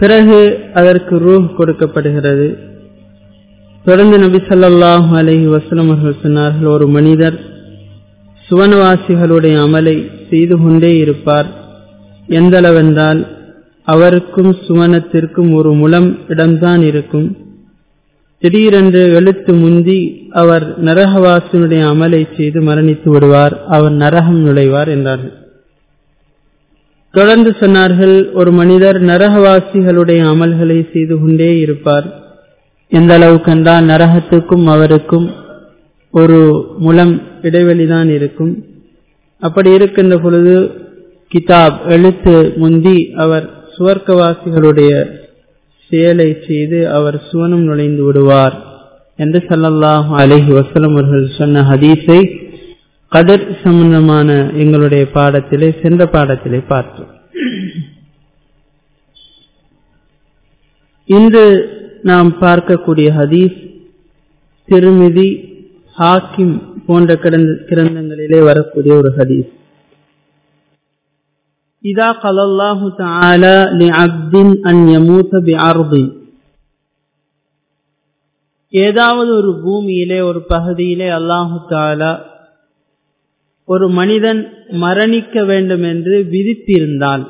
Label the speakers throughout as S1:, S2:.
S1: பிறகு அதற்கு ரூஹ் கொடுக்கப்படுகிறது தொடர்ந்து நபி ஸல்லல்லாஹு அலைஹி வஸல்லம் அவர்கள் சொன்னார்கள் ஒரு மனிதர் சுவனவாசிகளுடைய அமலை செய்து கொண்டே இருப்பார் எந்தளவென்றால் அவருக்கும் சுவனத்திற்கும் ஒரு முலம் இடம்தான் இருக்கும் திடீரென்று எழுத்து முந்தி அவர் நரகவாசனுடைய அமலை செய்து மரணித்து விடுவார் அவர் நரகம் நுழைவார் என்றார்கள் தொடர்ந்து சொன்னார்கள் ஒரு மனிதர் நரகவாசிகளுடைய அமல்களை செய்து கொண்டே இருப்பார் எந்த அளவுக்கு என்றால் நரகத்துக்கும் அவருக்கும் ஒரு முலம் இடைவெளிதான் இருக்கும் அப்படி இருக்கின்ற பொழுது கிதாப் எழுத்து முந்தி அவர் சுவர்க்கவாசிகளுடைய செயலை செய்து அவர் சுவனம் நுழைந்து விடுவார் என்று சல்லல்லாஹு அலஹி வசலம் அவர்கள் சொன்ன ஹதீஸை கதர் சம்பந்தமான எங்களுடைய பாடத்திலே சென்ற பாடத்திலே பார்த்தோம் இன்று நாம் பார்க்கக்கூடிய ஹதீஸ் திருமிதி ஹாக்கிம் போன்ற கிரந்தங்களிலே வரக்கூடிய ஒரு ஹதீஸ் إذا قال الله تعالى لعبد أن يموت بعرض ஏதாவது ஒரு பூமியிலே ஒரு பகுதியிலே அல்லாஹு தாலா ஒரு மனிதன் மரணிக்க வேண்டும் என்று விதித்திருந்தால்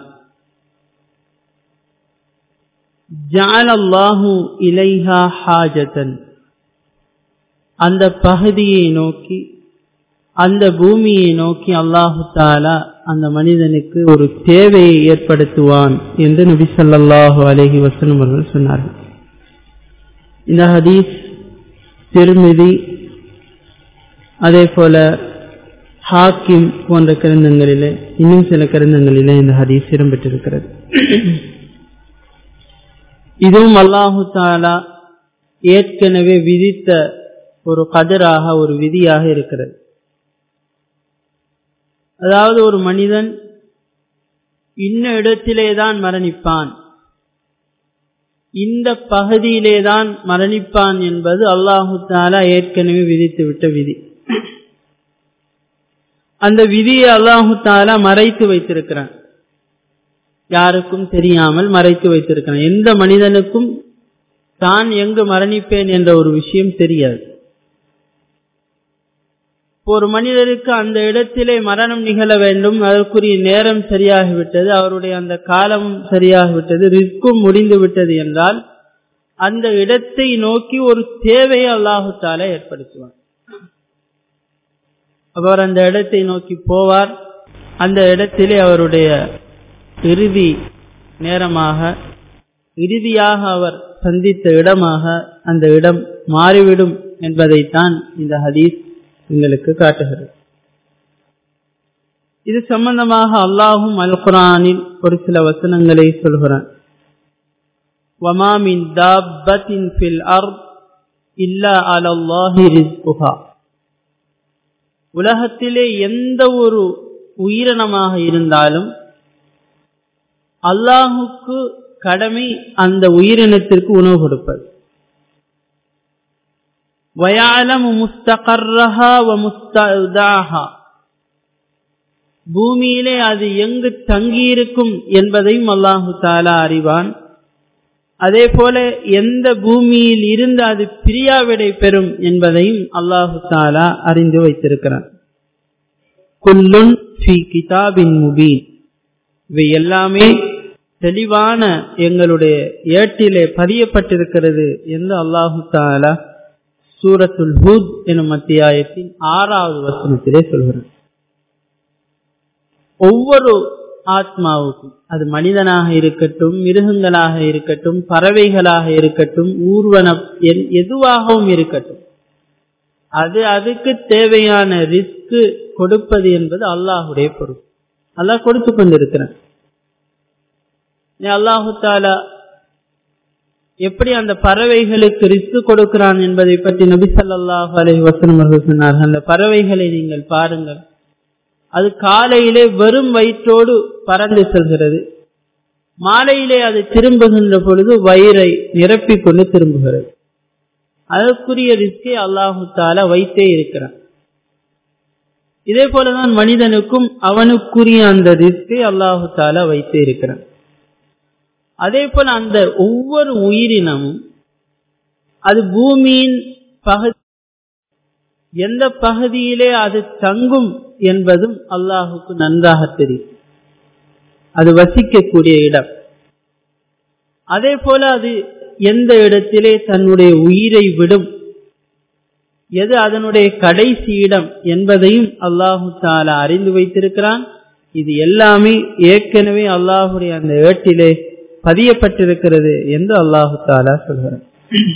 S1: ஜாலல்லாஹு இலைஹா ஹாஜதன் அந்த பகுதியை நோக்கி அந்த பூமியை நோக்கி அல்லாஹு தாலா அந்த மனிதனுக்கு ஒரு தேவையை ஏற்படுத்துவான் என்று நபி சொல்லாஹு அலஹி வசனம் அவர்கள் சொன்னார்கள் இந்த ஹதீஸ் திருமிதி அதே போல ஹாக்கிம் போன்ற கிரந்தங்களிலே இன்னும் சில கிரந்தங்களிலே இந்த ஹதீஸ் இடம்பெற்றிருக்கிறது இதுவும் அல்லாஹு தாலா ஏற்கனவே விதித்த ஒரு கதிராக ஒரு விதியாக இருக்கிறது அதாவது ஒரு மனிதன் இன்ன இடத்திலேதான் மரணிப்பான் இந்த பகுதியிலேதான் மரணிப்பான் என்பது அல்லாஹு தாலா ஏற்கனவே விதித்துவிட்ட விதி அந்த விதியை அல்லாஹு தாலா மறைத்து வைத்திருக்கிறான் யாருக்கும் தெரியாமல் மறைத்து வைத்திருக்கிறான் எந்த மனிதனுக்கும் தான் எங்கு மரணிப்பேன் என்ற ஒரு விஷயம் தெரியாது ஒரு மனிதருக்கு அந்த இடத்திலே மரணம் நிகழ வேண்டும் அதற்குரிய நேரம் சரியாகிவிட்டது அவருடைய அந்த காலம் சரியாகிவிட்டது ரிஸ்கும் முடிந்து விட்டது என்றால் அந்த இடத்தை நோக்கி ஒரு தேவையை அல்லாஹுத்தால ஏற்படுத்துவார் அவர் அந்த இடத்தை நோக்கி போவார் அந்த இடத்திலே அவருடைய இறுதி நேரமாக இறுதியாக அவர் சந்தித்த இடமாக அந்த இடம் மாறிவிடும் என்பதைத்தான் இந்த ஹதீஸ் எங்களுக்கு காட்டுகிறது இது சம்பந்தமாக அல்லாஹும் அல் குரானில் ஒரு சில வசனங்களை சொல்கிறான் வமாமின் தாபத்தின் ஃபில் அர் இல்லா அலல்லாஹி ரிஸ்குஹா உலகத்திலே எந்த ஒரு உயிரினமாக இருந்தாலும் அல்லாஹுக்கு கடமை அந்த உயிரினத்திற்கு உணவு கொடுப்பது வயாலமு முஸ்தகர்ரஹா வ முஸ்ததாஹா பூமியிலே அது எங்கு தங்கியிருக்கும் என்பதையும் அல்லாஹு தாலா அறிவான் அதே போல எந்த பூமியில் இருந்து அது பிரியாவிடை பெறும் என்பதையும் அல்லாஹு தாலா அறிந்து வைத்திருக்கிறான் குல்லுன் ஃபி கிதாபின் முபீன் இவை எல்லாமே தெளிவான எங்களுடைய ஏட்டிலே பதியப்பட்டிருக்கிறது என்று அல்லாஹு தாலா சூரத்துல் ஹூத் எனும் அத்தியாயத்தின் ஆறாவது வசனத்திலே சொல்கிறார் ஒவ்வொரு ஆத்மாவுக்கும் அது மனிதனாக இருக்கட்டும் மிருகங்களாக இருக்கட்டும் பறவைகளாக இருக்கட்டும் ஊர்வன எதுவாகவும் இருக்கட்டும் அது அதுக்கு தேவையான ரிஸ்க் கொடுப்பது என்பது அல்லாஹுடைய பொறுப்பு அல்லாஹ் கொடுத்து கொண்டிருக்கிறான் அல்லாஹு தாலா எப்படி அந்த பறவைகளுக்கு ரிஸ்க் கொடுக்கிறான் என்பதை பற்றி நபி சல்லாஹு அலி வசனம் அவர்கள் சொன்னார்கள் அந்த பறவைகளை நீங்கள் பாருங்கள் அது காலையிலே வெறும் வயிற்றோடு பறந்து செல்கிறது மாலையிலே அது திரும்புகின்ற பொழுது வயிறை நிரப்பிக் கொண்டு திரும்புகிறது அதற்குரிய ரிஸ்கை அல்லாஹு தாலா வைத்தே இருக்கிறான் இதே போலதான் மனிதனுக்கும் அவனுக்குரிய அந்த ரிஸ்கை அல்லாஹு தாலா வைத்தே இருக்கிறான் அதே போல அந்த ஒவ்வொரு உயிரினமும் அது பூமியின் பகுதி எந்த பகுதியிலே அது தங்கும் என்பதும் அல்லாஹுக்கு நன்றாக தெரியும் அது வசிக்கக்கூடிய இடம் அதே போல அது எந்த இடத்திலே தன்னுடைய உயிரை விடும் எது அதனுடைய கடைசி இடம் என்பதையும் அல்லாஹு தாலா அறிந்து வைத்திருக்கிறான் இது எல்லாமே ஏற்கனவே அல்லாஹுடைய அந்த ஏட்டிலே பதியப்பட்டிருக்கிறது என்று அல்லாஹு தாலா சொல்கிறார்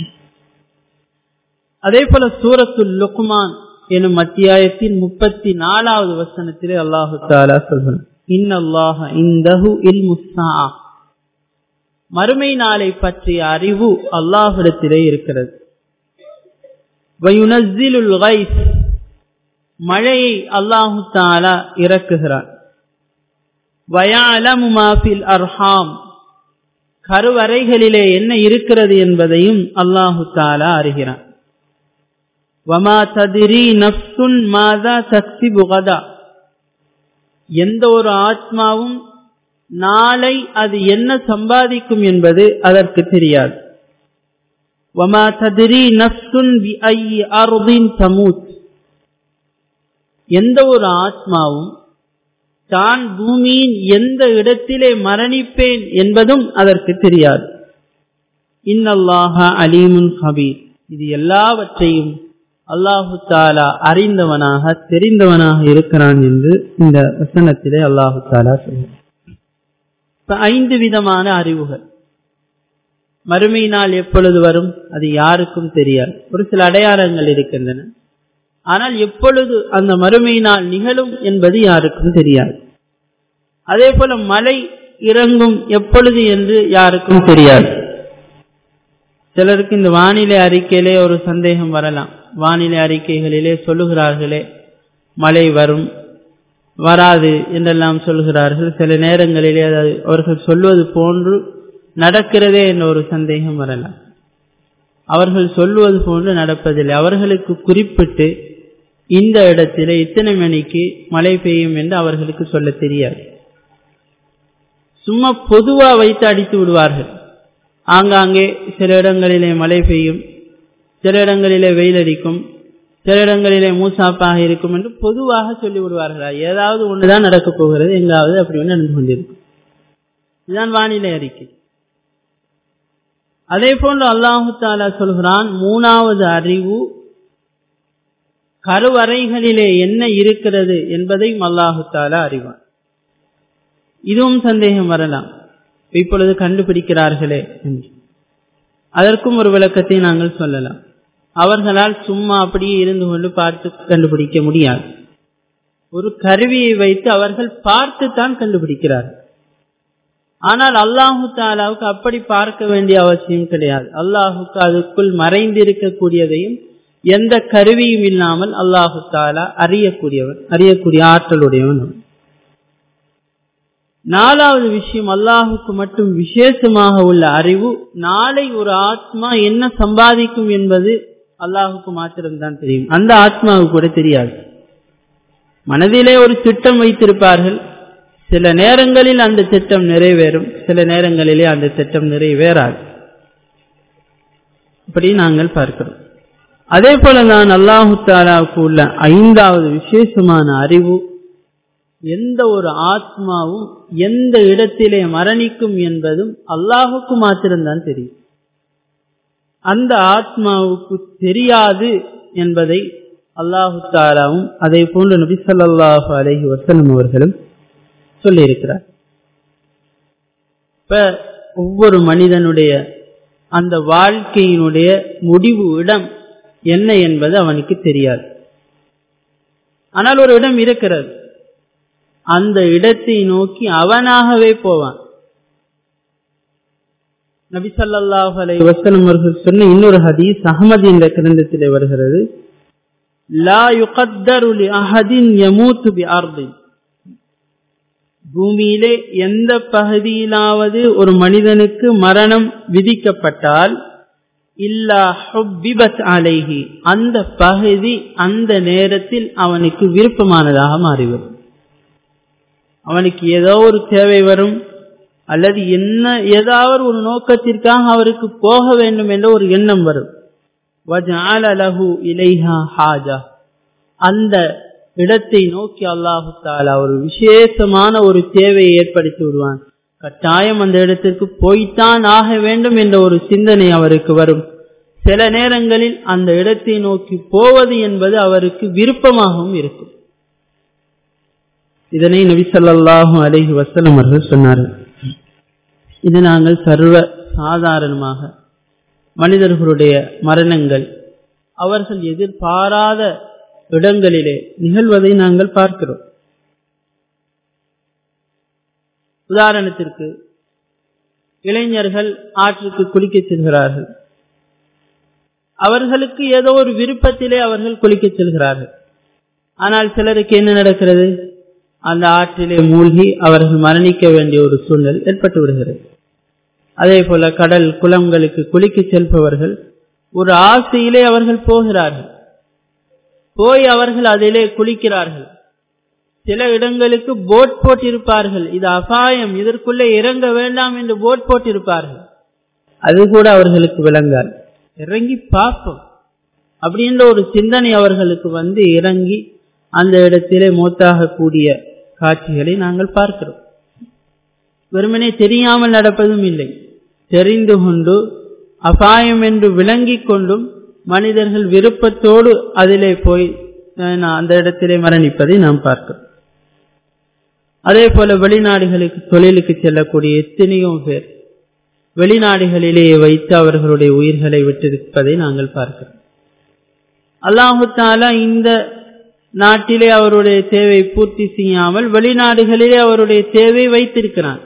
S1: அதே போல சூரத்துல் லுக்மான் எனும் அத்தியாயத்தின் முப்பத்தி நாலாவது வசனத்திலே அல்லாஹு தாலா சொல்கிறான் இன்னல்லாஹ இந்தஹு இல் முஸ்ஸா மறுமை நாளை பற்றிய அறிவு அல்லாஹிடத்திலே இருக்கிறது வயுனஸ்ஸிலுல் கைஸ் மழையை அல்லாஹு தாலா இறக்குகிறான் வயாலமு மாஃபில் அர்ஹாம் கருவறைகளிலே என்ன இருக்கிறது என்பதையும் அல்லாஹு தாலா அறிகிறான் வமா ததிரி நப்சுன் மாதா சக்தி புகதா எந்த ஒரு ஆத்மாவும் நாளை அது என்ன சம்பாதிக்கும் என்பது அதற்கு தெரியாது வமா ததிரி நப்சுன் பி ஐ அருதின் சமூத் எந்த ஒரு ஆத்மாவும் தான் பூமியின் எந்த இடத்திலே மரணிப்பேன் என்பதும் அதற்கு தெரியாது இன்னல்லாஹ அலீமுன் ஹபீர் இது எல்லாவற்றையும் அல்லாஹு தாலா அறிந்தவனாக தெரிந்தவனாக இருக்கிறான் என்று இந்த வசனத்திலே அல்லாஹு தாலா சொல்கிறார் ஐந்து விதமான அறிவுகள் மறுமை நாள் எப்பொழுது வரும் அது யாருக்கும் தெரியாது ஒரு சில அடையாளங்கள் இருக்கின்றன ஆனால் எப்பொழுது அந்த மறுமை நாள் நிகழும் என்பது யாருக்கும் தெரியாது அதே போல மழை இறங்கும் எப்பொழுது என்று யாருக்கும் தெரியாது சிலருக்கு இந்த வானிலை அறிக்கையிலே ஒரு சந்தேகம் வரலாம் வானிலை அறிக்கைகளிலே சொல்லுகிறார்களே மழை வரும் வராது என்றெல்லாம் சொல்கிறார்கள் சில நேரங்களிலே அவர்கள் சொல்வது போன்று நடக்கிறதே என்ற ஒரு சந்தேகம் வரலாம் அவர்கள் சொல்வது போன்று நடப்பதில்லை அவர்களுக்கு குறிப்பிட்டு இந்த இடத்திலே இத்தனை மணிக்கு மழை பெய்யும் என்று அவர்களுக்கு சொல்ல தெரியாது சும்மா பொதுவா வைத்து அடித்து விடுவார்கள் ஆங்காங்கே சில இடங்களிலே மழை பெய்யும் சில இடங்களிலே வெயில் அடிக்கும் சில இடங்களிலே மூசாப்பாக இருக்கும் என்று பொதுவாக சொல்லி விடுவார்களா ஏதாவது ஒன்றுதான் நடக்கப் போகிறது எங்காவது அப்படி ஒன்று நடந்து கொண்டிருக்கும் இதுதான் வானிலை அறிக்கை அதே போன்று அல்லாஹு தாலா சொல்கிறான் மூணாவது அறிவு கருவறைகளிலே என்ன இருக்கிறது என்பதையும் அல்லாஹு தாலா அறிவான் இதுவும் சந்தேகம் வரலாம் இப்பொழுது கண்டுபிடிக்கிறார்களே என்று அதற்கும் ஒரு விளக்கத்தை நாங்கள் சொல்லலாம் அவர்களால் சும்மா அப்படியே இருந்து கொண்டு பார்த்து கண்டுபிடிக்க முடியாது ஒரு கருவியை வைத்து அவர்கள் பார்த்து தான் கண்டுபிடிக்கிறார்கள் ஆனால் அல்லாஹு தாலாவுக்கு அப்படி பார்க்க வேண்டிய அவசியம் கிடையாது அல்லாஹுக்கு அதுக்குள் மறைந்திருக்கக்கூடியதையும் எந்த கருவியும் இல்லாமல் அல்லாஹு தாலா அறியக்கூடியவன் அறியக்கூடிய ஆற்றலுடையவன் நாலாவது விஷயம் அல்லாஹுக்கு மட்டும் விசேஷமாக உள்ள அறிவு நாளை ஒரு ஆத்மா என்ன சம்பாதிக்கும் என்பது அல்லாஹுக்கு மாத்திரம்தான் தெரியும் அந்த ஆத்மாவுக்கு கூட தெரியாது மனதிலே ஒரு திட்டம் வைத்திருப்பார்கள் சில நேரங்களில் அந்த திட்டம் நிறைவேறும் சில நேரங்களிலே அந்த திட்டம் நிறைவேறாது இப்படி நாங்கள் பார்க்கிறோம் அதே போல நான் அல்லாஹு தாலாவுக்கு உள்ள ஐந்தாவது விசேஷமான அறிவு எந்த ஒரு ஆத்மாவும் எந்த இடத்திலே மரணிக்கும் என்பதும் அல்லாஹுக்கு மாத்திரம்தான் தெரியும் அந்த ஆத்மாவுக்கு தெரியாது என்பதை அல்லாஹு தாலாவும் அதே போன்று நபி சொல்லாஹு அலஹி வசலம் அவர்களும் சொல்லியிருக்கிறார் இப்ப ஒவ்வொரு மனிதனுடைய அந்த வாழ்க்கையினுடைய முடிவு இடம் என்ன என்பது அவனுக்கு தெரியாது ஆனால் ஒரு இடம் இருக்கிறது அந்த இடத்தை நோக்கி அவனாகவே போவான் நபி சல்லாஹ் அலை வசலம் அவர்கள் சொன்ன இன்னொரு ஹதீஸ் அகமது என்ற கிரந்தத்திலே வருகிறது லா யுகத்தரு லி அஹதின் யமூத்து பி அர்தின் பூமியிலே எந்த பகுதியிலாவது ஒரு மனிதனுக்கு மரணம் விதிக்கப்பட்டால் இல்லா ஹுப்பிபத் அலைஹி அந்த பகுதி அந்த நேரத்தில் அவனுக்கு விருப்பமானதாக மாறிவிடும் அவனுக்கு ஏதோ ஒரு தேவை வரும் அல்லது என்ன ஏதாவது ஒரு நோக்கத்திற்காக அவருக்கு போக வேண்டும் என்ற ஒரு எண்ணம் வரும் இலைஹா ஹாஜா அந்த இடத்தை நோக்கி அல்லாஹு தாலா ஒரு விசேஷமான ஒரு தேவையை ஏற்படுத்தி விடுவான் கட்டாயம் அந்த இடத்திற்கு போய்த்தான் ஆக வேண்டும் என்ற ஒரு சிந்தனை அவருக்கு வரும் சில நேரங்களில் அந்த இடத்தை நோக்கி போவது என்பது அவருக்கு விருப்பமாகவும் இருக்கும் இதனை நபி சொல்லாஹும் அலஹி வசலம் அவர்கள் சொன்னார்கள் இது நாங்கள் சர்வ சாதாரணமாக மனிதர்களுடைய மரணங்கள் அவர்கள் எதிர்பாராத இடங்களிலே நிகழ்வதை நாங்கள் பார்க்கிறோம் உதாரணத்திற்கு இளைஞர்கள் ஆற்றுக்கு குளிக்கச் செல்கிறார்கள் அவர்களுக்கு ஏதோ ஒரு விருப்பத்திலே அவர்கள் குளிக்கச் செல்கிறார்கள் ஆனால் சிலருக்கு என்ன நடக்கிறது அந்த ஆற்றிலே மூழ்கி அவர்கள் மரணிக்க வேண்டிய ஒரு சூழ்நிலை ஏற்பட்டு விடுகிறது அதே போல கடல் குளங்களுக்கு குளிக்க செல்பவர்கள் ஒரு ஆசையிலே அவர்கள் போகிறார்கள் போய் அவர்கள் அதிலே குளிக்கிறார்கள் சில இடங்களுக்கு போட் போட்டிருப்பார்கள் இது அபாயம் இதற்குள்ளே இறங்க வேண்டாம் என்று போட் போட்டிருப்பார்கள் அது கூட அவர்களுக்கு விளங்காது இறங்கி பார்ப்போம் அப்படின்ற ஒரு சிந்தனை அவர்களுக்கு வந்து இறங்கி அந்த இடத்திலே மூத்தாக கூடிய காட்சிகளை நாங்கள் பார்க்கிறோம் வெறுமனே தெரியாமல் நடப்பதும் இல்லை தெரிந்து கொண்டு அபாயம் என்று விளங்கிக் கொண்டும் மனிதர்கள் விருப்பத்தோடு அதிலே போய் அந்த இடத்திலே மரணிப்பதை நாம் பார்க்கிறோம் அதே போல வெளிநாடுகளுக்கு தொழிலுக்கு செல்லக்கூடிய எத்தனையோ பேர் வெளிநாடுகளிலேயே வைத்து அவர்களுடைய உயிர்களை விட்டிருப்பதை நாங்கள் பார்க்கிறோம் அல்லாஹு தாலா இந்த நாட்டிலே அவருடைய தேவை பூர்த்தி செய்யாமல் வெளிநாடுகளிலே அவருடைய தேவை வைத்திருக்கிறான்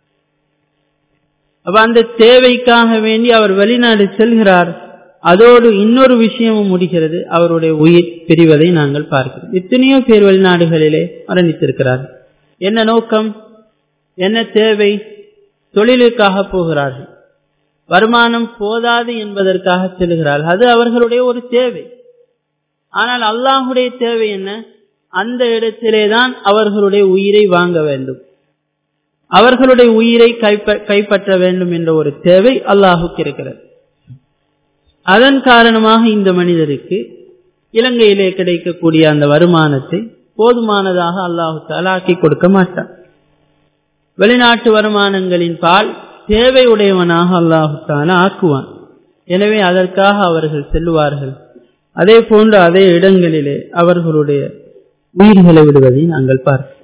S1: அப்ப அந்த தேவைக்காக வேண்டி அவர் வெளிநாடு செல்கிறார் அதோடு இன்னொரு விஷயமும் முடிகிறது அவருடைய உயிர் பிரிவதை நாங்கள் பார்க்கிறோம் எத்தனையோ பேர் வெளிநாடுகளிலே மரணித்திருக்கிறார்கள் என்ன நோக்கம் என்ன தேவை தொழிலுக்காக போகிறார்கள் வருமானம் போதாது என்பதற்காக செல்கிறார்கள் அது அவர்களுடைய ஒரு தேவை ஆனால் அல்லாஹுடைய தேவை என்ன அந்த இடத்திலே தான் அவர்களுடைய உயிரை வாங்க வேண்டும் அவர்களுடைய உயிரை கைப்பற்ற வேண்டும் என்ற ஒரு தேவை அல்லாஹுக்கு இருக்கிறது அதன் காரணமாக இந்த மனிதருக்கு இலங்கையிலே கிடைக்கக்கூடிய அந்த வருமானத்தை போதுமானதாக அல்லாஹு தாலாக்கி கொடுக்க மாட்டார் வெளிநாட்டு வருமானங்களின் பால் தேவை உடையவனாக அல்லாஹு தாலா ஆக்குவான் எனவே அதற்காக அவர்கள் செல்லுவார்கள் அதே போன்று அதே இடங்களிலே அவர்களுடைய உயிர்களை விடுவதை நாங்கள் பார்க்கிறோம்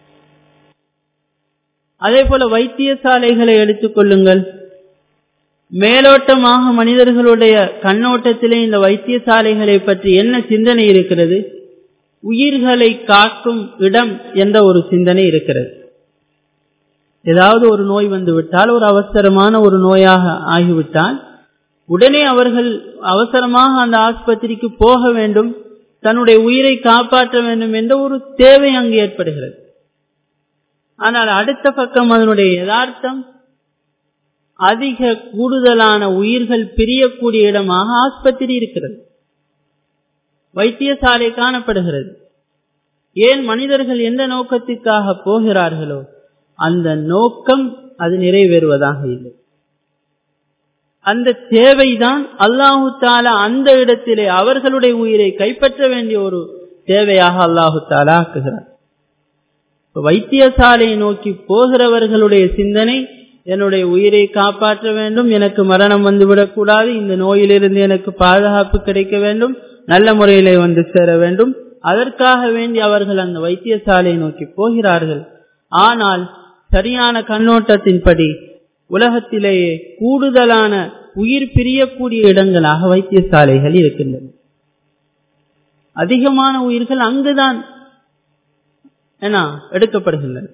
S1: அதே போல வைத்தியசாலைகளை எடுத்துக்கொள்ளுங்கள் மேலோட்டமாக மனிதர்களுடைய கண்ணோட்டத்திலே இந்த வைத்தியசாலைகளை பற்றி என்ன சிந்தனை இருக்கிறது உயிர்களை காக்கும் இடம் என்ற ஒரு சிந்தனை இருக்கிறது ஏதாவது ஒரு நோய் வந்து விட்டால் ஒரு அவசரமான ஒரு நோயாக ஆகிவிட்டால் உடனே அவர்கள் அவசரமாக அந்த ஆஸ்பத்திரிக்கு போக வேண்டும் தன்னுடைய உயிரை காப்பாற்ற வேண்டும் என்ற ஒரு தேவை அங்கு ஏற்படுகிறது ஆனால் அடுத்த பக்கம் அதனுடைய யதார்த்தம் அதிக கூடுதலான உயிர்கள் பிரியக்கூடிய இடமாக ஆஸ்பத்திரி இருக்கிறது வைத்தியசாலை காணப்படுகிறது ஏன் மனிதர்கள் எந்த நோக்கத்திற்காக போகிறார்களோ அந்த நோக்கம் அது நிறைவேறுவதாக இல்லை அந்த தேவைதான் அல்லாஹு தாலா அந்த இடத்திலே அவர்களுடைய உயிரை கைப்பற்ற வேண்டிய ஒரு தேவையாக அல்லாஹு தாலா ஆக்குகிறார் வைத்தியசாலையை நோக்கி போகிறவர்களுடைய சிந்தனை என்னுடைய உயிரை காப்பாற்ற வேண்டும் எனக்கு மரணம் வந்துவிடக் கூடாது இந்த நோயிலிருந்து எனக்கு பாதுகாப்பு கிடைக்க வேண்டும் நல்ல முறையிலே வந்து சேர வேண்டும் அதற்காக வேண்டி அவர்கள் அந்த வைத்தியசாலையை நோக்கி போகிறார்கள் ஆனால் சரியான கண்ணோட்டத்தின்படி உலகத்திலேயே கூடுதலான உயிர் பிரியக்கூடிய இடங்களாக வைத்தியசாலைகள் இருக்கின்றன அதிகமான உயிர்கள் அங்குதான் ஏன்னா எடுக்கப்படுகின்றன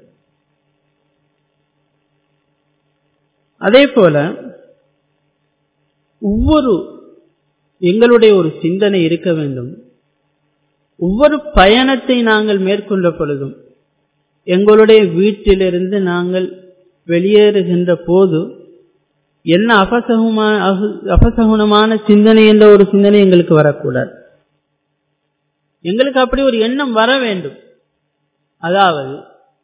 S1: அதே போல ஒவ்வொரு எங்களுடைய ஒரு சிந்தனை இருக்க வேண்டும் ஒவ்வொரு பயணத்தை நாங்கள் மேற்கொண்ட பொழுதும் எங்களுடைய வீட்டிலிருந்து நாங்கள் வெளியேறுகின்ற போது என்ன அபசகுமான அபசகுணமான சிந்தனை என்ற ஒரு சிந்தனை எங்களுக்கு வரக்கூடாது எங்களுக்கு அப்படி ஒரு எண்ணம் வர வேண்டும் அதாவது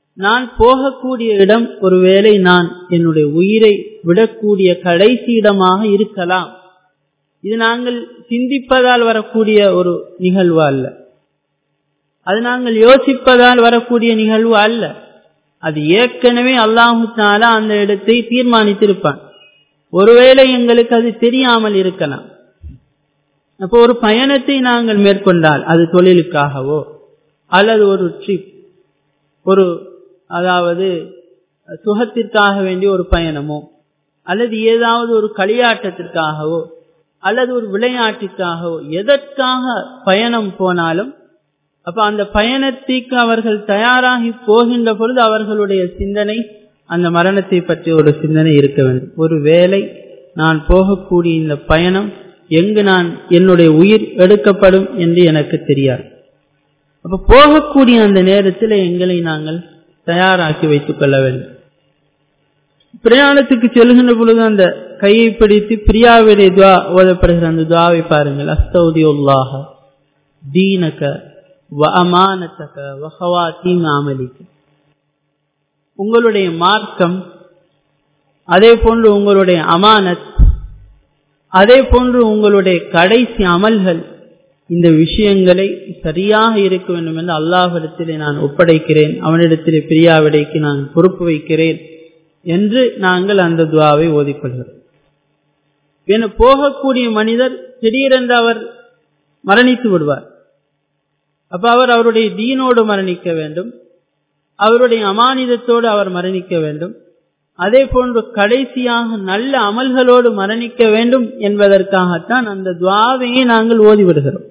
S1: நான் போகக்கூடிய இடம் ஒருவேளை நான் என்னுடைய உயிரை விடக்கூடிய கடைசி இடமாக இருக்கலாம் இது நாங்கள் சிந்திப்பதால் வரக்கூடிய ஒரு நிகழ்வு அல்ல அது நாங்கள் யோசிப்பதால் வரக்கூடிய நிகழ்வு அல்ல அது ஏற்கனவே அல்லாஹு தாலா அந்த இடத்தை தீர்மானித்திருப்பான் ஒருவேளை எங்களுக்கு அது தெரியாமல் இருக்கலாம் அப்போ ஒரு பயணத்தை நாங்கள் மேற்கொண்டால் அது தொழிலுக்காகவோ அல்லது ஒரு ட்ரிப் ஒரு அதாவது சுகத்திற்காக வேண்டிய ஒரு பயணமோ அல்லது ஏதாவது ஒரு களியாட்டத்திற்காகவோ அல்லது ஒரு விளையாட்டிற்காகவோ எதற்காக பயணம் போனாலும் அப்ப அந்த பயணத்திற்கு அவர்கள் தயாராகி போகின்ற பொழுது அவர்களுடைய சிந்தனை அந்த மரணத்தை பற்றிய ஒரு சிந்தனை இருக்க வேண்டும் ஒரு வேலை நான் போகக்கூடிய இந்த பயணம் எங்கு நான் என்னுடைய உயிர் எடுக்கப்படும் என்று எனக்கு தெரியாது அப்ப போகக்கூடிய அந்த நேரத்தில் எங்களை நாங்கள் தயாராக்கி வைத்துக் கொள்ள வேண்டும் பிரயாணத்துக்கு செல்கின்ற பொழுது அந்த கையை பிடித்து பிரியாவுடைய துவா ஓதப்படுகிற அந்த துவாவை பாருங்கள் அஸ்தௌதி உல்லாஹ தீனக வ அமானத்தக வஹவாத்தி அமலிக்க உங்களுடைய மார்க்கம் அதே போன்று உங்களுடைய அமானத் அதே போன்று உங்களுடைய கடைசி அமல்கள் இந்த விஷயங்களை சரியாக இருக்க வேண்டும் என்று அல்லாஹிடத்திலே நான் ஒப்படைக்கிறேன் அவனிடத்திலே பிரியாவிடைக்கு நான் பொறுப்பு வைக்கிறேன் என்று நாங்கள் அந்த துவாவை ஓதிக்கொள்கிறோம் என போகக்கூடிய மனிதர் திடீரென்று அவர் மரணித்து விடுவார் அப்ப அவர் அவருடைய தீனோடு மரணிக்க வேண்டும் அவருடைய அமானிதத்தோடு அவர் மரணிக்க வேண்டும் அதே போன்று கடைசியாக நல்ல அமல்களோடு மரணிக்க வேண்டும் என்பதற்காகத்தான் அந்த துவாவையை நாங்கள் ஓதிவிடுகிறோம்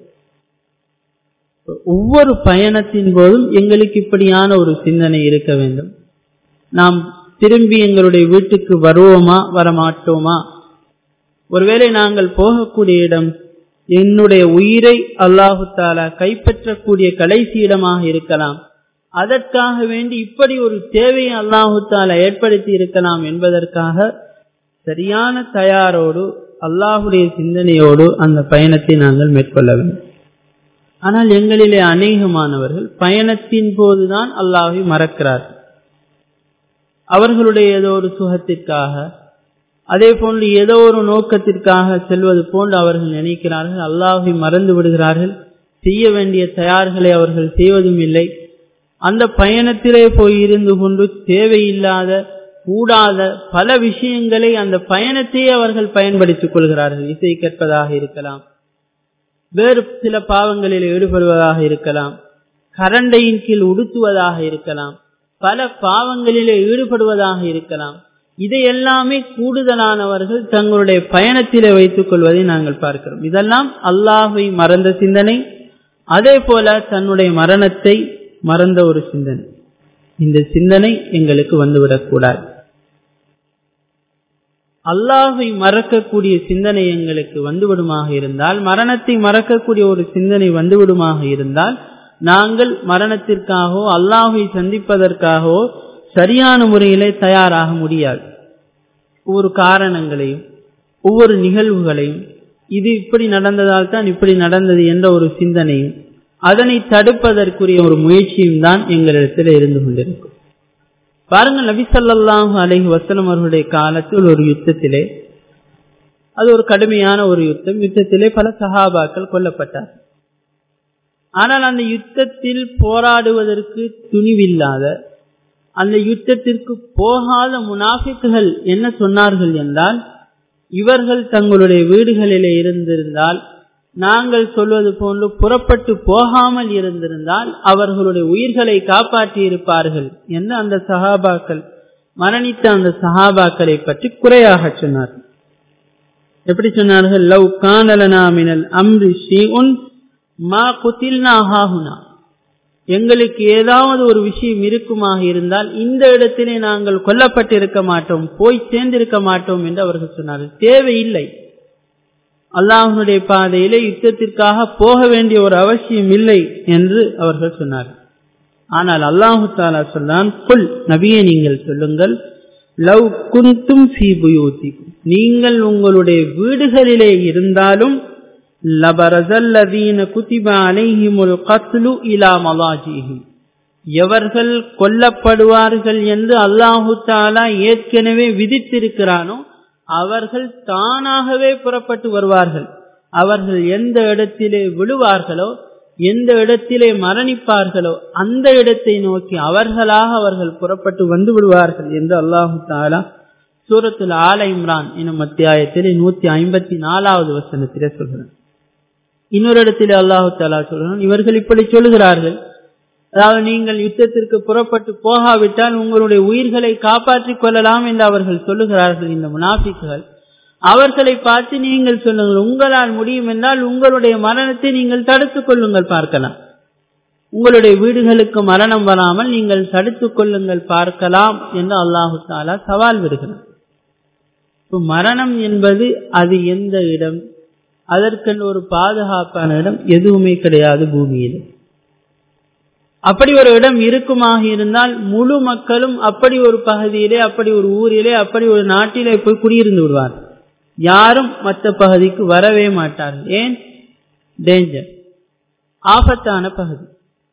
S1: ஒவ்வொரு பயணத்தின் போதும் எங்களுக்கு இப்படியான ஒரு சிந்தனை இருக்க வேண்டும் நாம் திரும்பி எங்களுடைய வீட்டுக்கு வருவோமா வரமாட்டோமா ஒருவேளை நாங்கள் போகக்கூடிய இடம் என்னுடைய உயிரை அல்லாஹு தாலா கைப்பற்றக்கூடிய கடைசி இடமாக இருக்கலாம் அதற்காக வேண்டி இப்படி ஒரு தேவையை அல்லாஹு தாலா ஏற்படுத்தி இருக்கலாம் என்பதற்காக சரியான தயாரோடு அல்லாஹுடைய சிந்தனையோடு அந்த பயணத்தை நாங்கள் மேற்கொள்ள வேண்டும் ஆனால் எங்களிலே அநேகமானவர்கள் பயணத்தின் போதுதான் அல்லாஹை மறக்கிறார்கள் அவர்களுடைய ஏதோ ஒரு சுகத்திற்காக அதே போன்று ஏதோ ஒரு நோக்கத்திற்காக செல்வது போன்று அவர்கள் நினைக்கிறார்கள் அல்லாஹை மறந்து விடுகிறார்கள் செய்ய வேண்டிய தயார்களை அவர்கள் செய்வதும் இல்லை அந்த பயணத்திலே போய் இருந்து கொண்டு தேவையில்லாத கூடாத பல விஷயங்களை அந்த பயணத்தையே அவர்கள் பயன்படுத்திக் கொள்கிறார்கள் இசை கேட்பதாக இருக்கலாம் வேறு சில பாவங்களில் ஈடுபடுவதாக இருக்கலாம் கரண்டையின் கீழ் உடுத்துவதாக இருக்கலாம் பல பாவங்களிலே ஈடுபடுவதாக இருக்கலாம் இதையெல்லாமே கூடுதலானவர்கள் தங்களுடைய பயணத்திலே வைத்துக் கொள்வதை நாங்கள் பார்க்கிறோம் இதெல்லாம் அல்லாஹை மறந்த சிந்தனை அதே போல தன்னுடைய மரணத்தை மறந்த ஒரு சிந்தனை இந்த சிந்தனை எங்களுக்கு வந்துவிடக்கூடாது அல்லாஹை மறக்கக்கூடிய சிந்தனை எங்களுக்கு வந்துவிடுமாக இருந்தால் மரணத்தை மறக்கக்கூடிய ஒரு சிந்தனை வந்துவிடுமாக இருந்தால் நாங்கள் மரணத்திற்காகவோ அல்லாஹை சந்திப்பதற்காகவோ சரியான முறையிலே தயாராக முடியாது ஒவ்வொரு காரணங்களையும் ஒவ்வொரு நிகழ்வுகளையும் இது இப்படி நடந்ததால் தான் இப்படி நடந்தது என்ற ஒரு சிந்தனையும் அதனை தடுப்பதற்குரிய ஒரு முயற்சியும் தான் எங்களிடத்தில் இருந்து கொண்டிருக்கும் பாருங்கள் நபிசல்லாஹு அலஹி வசலம் அவர்களுடைய காலத்தில் ஒரு யுத்தத்திலே அது ஒரு கடுமையான ஒரு யுத்தம் யுத்தத்திலே பல சகாபாக்கள் கொல்லப்பட்டார் ஆனால் அந்த யுத்தத்தில் போராடுவதற்கு துணிவில்லாத அந்த யுத்தத்திற்கு போகாத முனாஃபிக்குகள் என்ன சொன்னார்கள் என்றால் இவர்கள் தங்களுடைய வீடுகளிலே இருந்திருந்தால் நாங்கள் சொல்வது போன்று புறப்பட்டு போகாமல் இருந்திருந்தால் அவர்களுடைய உயிர்களை காப்பாற்றி இருப்பார்கள் என்று அந்த சஹாபாக்கள் மரணித்த அந்த சஹாபாக்களை பற்றி குறையாக சொன்னார் எப்படி சொன்னார்கள் லவ் கானலனா மினல் அம்ரி ஷீஉன் மா குத்தில்னா ஹாஹுனா எங்களுக்கு ஏதாவது ஒரு விஷயம் இருக்குமாக இருந்தால் இந்த இடத்திலே நாங்கள் கொல்லப்பட்டிருக்க மாட்டோம் போய் சேர்ந்திருக்க மாட்டோம் என்று அவர்கள் சொன்னார்கள் தேவையில்லை அல்லாஹனுடைய பாதையிலே யுத்தத்திற்காக போக வேண்டிய ஒரு அவசியம் இல்லை என்று அவர்கள் சொன்னார்கள் ஆனால் அல்லாஹு தாலா சொன்னான் புல் நபியை நீங்கள் சொல்லுங்கள் லவ் குந்தும் நீங்கள் உங்களுடைய வீடுகளிலே இருந்தாலும் லபரசல்லதீன குதிப அலைஹிமுல் கத்லு இலா மலாஜிஹிம் எவர்கள் கொல்லப்படுவார்கள் என்று அல்லாஹு தாலா ஏற்கனவே விதித்திருக்கிறானோ அவர்கள் தானாகவே புறப்பட்டு வருவார்கள் அவர்கள் எந்த இடத்திலே விழுவார்களோ எந்த இடத்திலே மரணிப்பார்களோ அந்த இடத்தை நோக்கி அவர்களாக அவர்கள் புறப்பட்டு வந்து விடுவார்கள் என்று அல்லாஹு தாலா சூரத்தில் ஆல இம்ரான் எனும் அத்தியாயத்திலே நூத்தி ஐம்பத்தி நாலாவது வசனத்திலே சொல்கிறார் இன்னொரு இடத்திலே அல்லாஹு தாலா சொல்கிறான் இவர்கள் இப்படி சொல்லுகிறார்கள் அதாவது நீங்கள் யுத்தத்திற்கு புறப்பட்டு போகாவிட்டால் உங்களுடைய உயிர்களை காப்பாற்றிக் கொள்ளலாம் என்று அவர்கள் சொல்லுகிறார்கள் இந்த முனாஃபிக்குகள் அவர்களை பார்த்து நீங்கள் சொல்லுங்கள் உங்களால் முடியும் என்றால் உங்களுடைய மரணத்தை நீங்கள் தடுத்துக் கொள்ளுங்கள் பார்க்கலாம் உங்களுடைய வீடுகளுக்கு மரணம் வராமல் நீங்கள் தடுத்துக் கொள்ளுங்கள் பார்க்கலாம் என்று அல்லாஹு தாலா சவால் விடுகிறார் இப்போ மரணம் என்பது அது எந்த இடம் அதற்கென்று ஒரு பாதுகாப்பான இடம் எதுவுமே கிடையாது பூமியில் அப்படி ஒரு இடம் இருக்குமாக இருந்தால் முழு மக்களும் அப்படி ஒரு பகுதியிலே அப்படி ஒரு ஊரிலே அப்படி ஒரு நாட்டிலே போய் குடியிருந்து விடுவார் யாரும் மற்ற பகுதிக்கு வரவே மாட்டார்கள் ஏன் டேஞ்சர் ஆபத்தான பகுதி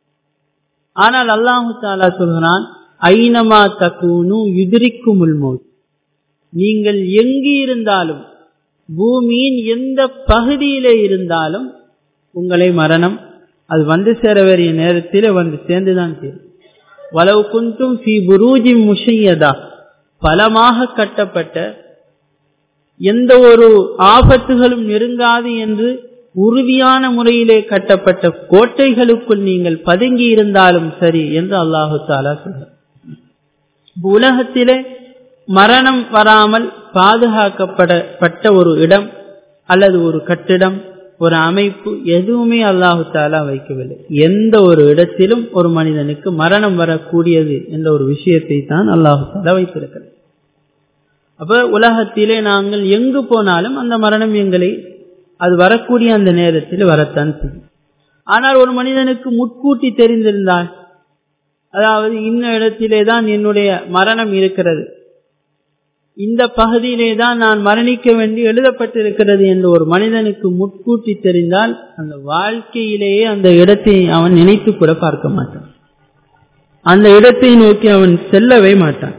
S1: ஆனால் அல்லாஹு தாலா சொல்கிறான் ஐனமா தக்கூனு யுதிரிக்கும் உள்மோத் நீங்கள் எங்கு இருந்தாலும் பூமியின் எந்த பகுதியிலே இருந்தாலும் உங்களை மரணம் அது வந்து சேர வேறிய நேரத்தில் வந்து சேர்ந்துதான் சேரும் வலவு குந்தும் ஃபி புரூஜி முஷையதா பலமாக கட்டப்பட்ட எந்த ஒரு ஆபத்துகளும் நெருங்காது என்று உறுதியான முறையிலே கட்டப்பட்ட கோட்டைகளுக்குள் நீங்கள் பதுங்கி இருந்தாலும் சரி என்று அல்லாஹு தாலா சொல்றார் உலகத்திலே மரணம் வராமல் பாதுகாக்கப்படப்பட்ட ஒரு இடம் அல்லது ஒரு கட்டிடம் ஒரு அமைப்பு எதுவுமே அல்லாஹு தாலா வைக்கவில்லை எந்த ஒரு இடத்திலும் ஒரு மனிதனுக்கு மரணம் வரக்கூடியது என்ற ஒரு விஷயத்தை தான் அல்லாஹு தாலா வைத்திருக்கிறது அப்ப உலகத்திலே நாங்கள் எங்கு போனாலும் அந்த மரணம் எங்களை அது வரக்கூடிய அந்த நேரத்தில் வரத்தான் செய்யும் ஆனால் ஒரு மனிதனுக்கு முட்கூட்டி தெரிந்திருந்தால் அதாவது இன்ன இடத்திலே தான் என்னுடைய மரணம் இருக்கிறது இந்த பகுதியிலே தான் நான் மரணிக்க வேண்டி எழுதப்பட்டிருக்கிறது என்று ஒரு மனிதனுக்கு முட்கூட்டி தெரிந்தால் அந்த வாழ்க்கையிலேயே அந்த இடத்தை அவன் நினைத்து கூட பார்க்க மாட்டான் அந்த இடத்தை நோக்கி அவன் செல்லவே மாட்டான்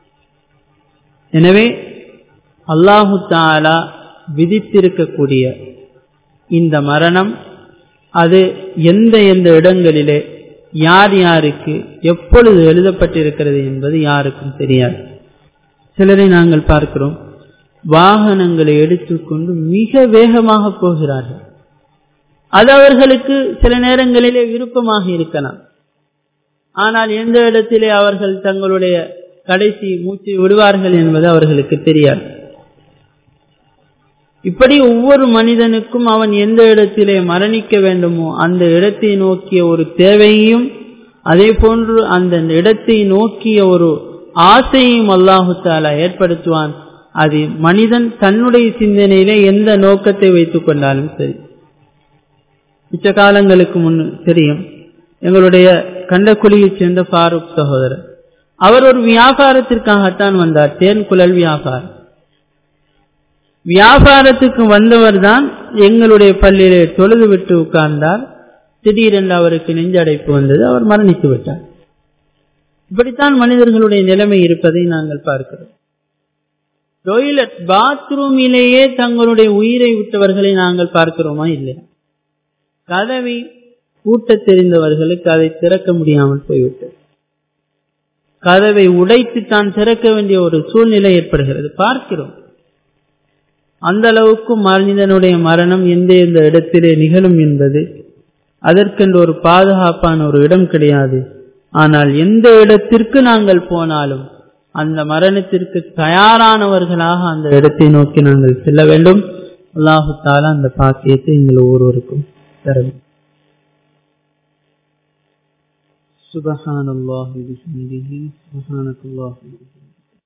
S1: எனவே அல்லாஹு தாலா விதித்திருக்கக்கூடிய இந்த மரணம் அது எந்த எந்த இடங்களிலே யார் யாருக்கு எப்பொழுது எழுதப்பட்டிருக்கிறது என்பது யாருக்கும் தெரியாது சிலரை நாங்கள் பார்க்கிறோம் வாகனங்களை எடுத்துக்கொண்டு மிக வேகமாக போகிறார்கள் அது அவர்களுக்கு சில நேரங்களிலே விருப்பமாக இருக்கலாம் ஆனால் எந்த இடத்திலே அவர்கள் தங்களுடைய கடைசி மூச்சு விடுவார்கள் என்பது அவர்களுக்கு தெரியாது இப்படி ஒவ்வொரு மனிதனுக்கும் அவன் எந்த இடத்திலே மரணிக்க வேண்டுமோ அந்த இடத்தை நோக்கிய ஒரு தேவையும் அதே போன்று அந்த இடத்தை நோக்கிய ஒரு ஆசையும் அல்லாஹு தாலா ஏற்படுத்துவான் அது மனிதன் தன்னுடைய சிந்தனையிலே எந்த நோக்கத்தை வைத்துக் கொண்டாலும் சரி மிச்ச காலங்களுக்கு முன் தெரியும் எங்களுடைய கண்டக்குழியைச் சேர்ந்த ஃபாரூக் சகோதரர் அவர் ஒரு வியாபாரத்திற்காகத்தான் வந்தார் தேன் குழல் வியாபாரம் வியாபாரத்துக்கு வந்தவர் தான் எங்களுடைய பள்ளியிலே தொழுது விட்டு உட்கார்ந்தார் திடீரென்று அவருக்கு நெஞ்சடைப்பு வந்தது அவர் மரணித்து விட்டார் இப்படித்தான் மனிதர்களுடைய நிலைமை இருப்பதை நாங்கள் பார்க்கிறோம் டொய்லெட் பாத்ரூமிலேயே தங்களுடைய உயிரை விட்டவர்களை நாங்கள் பார்க்கிறோமா இல்லையா கதவை கூட்ட தெரிந்தவர்களுக்கு அதை திறக்க முடியாமல் போய்விட்டது கதவை உடைத்து தான் திறக்க வேண்டிய ஒரு சூழ்நிலை ஏற்படுகிறது பார்க்கிறோம் அந்த அளவுக்கு மனிதனுடைய மரணம் எந்த எந்த இடத்திலே நிகழும் என்பது அதற்கென்று ஒரு பாதுகாப்பான ஒரு இடம் கிடையாது ஆனால் எந்த இடத்திற்கு நாங்கள் போனாலும் அந்த மரணத்திற்கு தயாரானவர்களாக அந்த இடத்தை நோக்கி நாங்கள் செல்ல வேண்டும் அல்லாஹு தாலா அந்த பாக்கியத்தை எங்கள் ஒவ்வொருவருக்கும் தர سبحان الله بحمده سبحانك اللهم